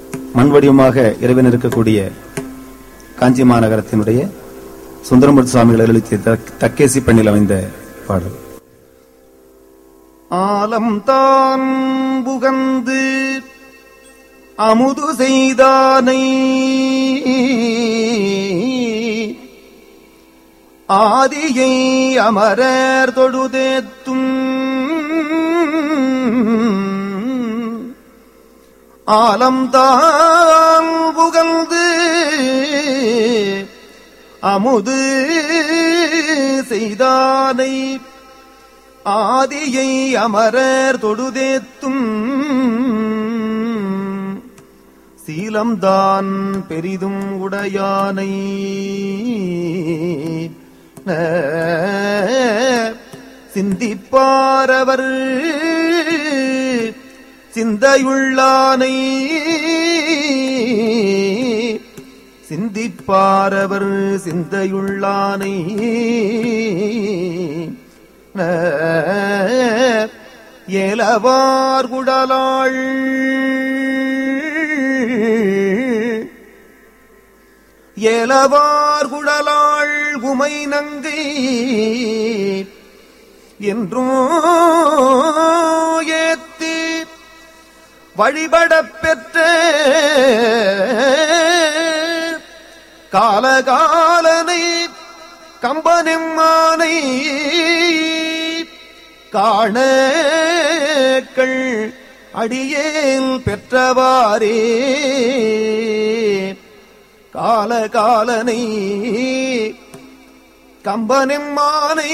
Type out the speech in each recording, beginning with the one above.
மண் வடிவமாக இறைவன் இருக்கக்கூடிய காஞ்சி மாநகரத்தினுடைய சுந்தரமூர்த்தி சுவாமிகள் எழுதிய தக்- தக்கேசி பண்ணில் அமைந்த பாடல் ஆலம் தான் புகந்து அமுது செய்தானை ஆதியை அமரர் தொழுதேத்தும் ஆலம் தான் புகழ்ந்து அமுது செய்தானை ஆதியை அமரர் தொழுதேத்தும் சீலம்தான் பெரிதும் உடையானை சிந்திப்பாரவர் சிந்தையுள்ளானை சிந்திப்பாரவர் சிந்தையுள்ளானை ஏலவார் குடலாள் ஏலவார் குடலாள் குமை நங்கை என்றும் ஏத்தி வழிபடப் பெற்ற காலகாலனை கம்பனெம்மானை காணக்கள் அடியேன் பெற்றவாரே காலகாலனை கம்பனெம்மானை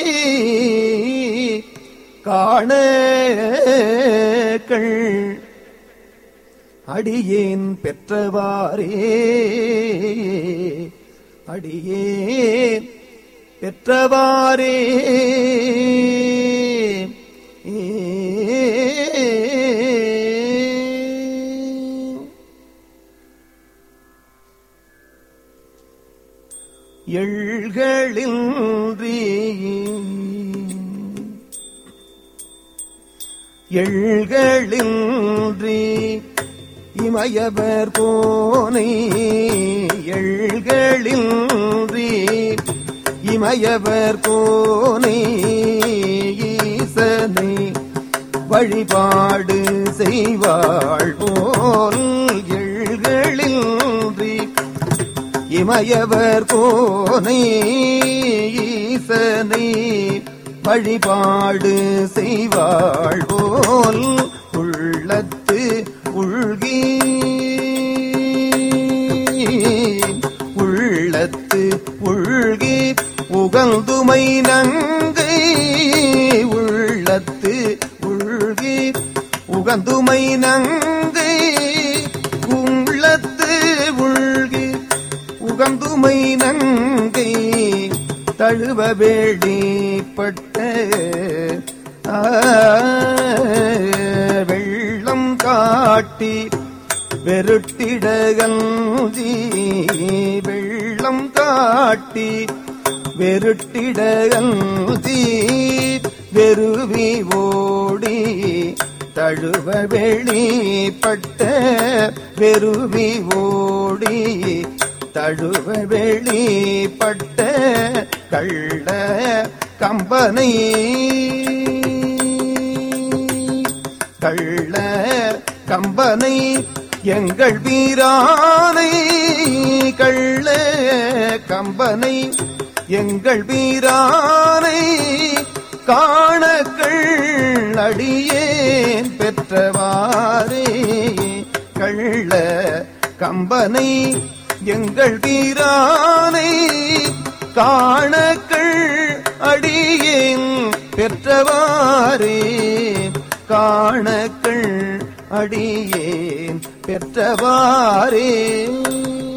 காணக்கள் அடியேன் பெற்றவாரே அடியேன் பெற்றவாரே எள்களின்றி எள்களின்றி இமயவர் போனை எள்களின்றி இமயவர் கோனை ஈசனை வழிபாடு செய்வாள் போல் எள்களின்றி இமயவர் கோனை ஈசனை வழிபாடு செய்வாள் போல் உள்ளத்து உள்கி உள்ளத்து உள்கி உகந்துமை நங்கை உள்ளத்து உள்கி உகந்துமை நங்கை உள்ளத்து உள்கி உகந்துமை நங்கை தழுவ வேடிப்பட்ட ஆ, வெள்ளம் காட்டி வெருட்டிடகஞ்சி வெள்ளம் காட்டி வெருட்டிடகஞ்சி வெறுவி ஓடி தழுவ வெளிப்பட்ட வெறுவி ஓடி தழுவ வெளிப்பட்ட கள்ள கம்பனை கள்ள கம்பனை எங்கள் வீரானை கள்ள கம்பனை எங்கள் வீரானை காணக்கள் அடியேன் பெற்றவாரே கள்ள கம்பனை எங்கள் வீரானை காணக்கள் அடியேன் பெற்றவாரே காணக்கள் அடியேன் பெற்றவாரே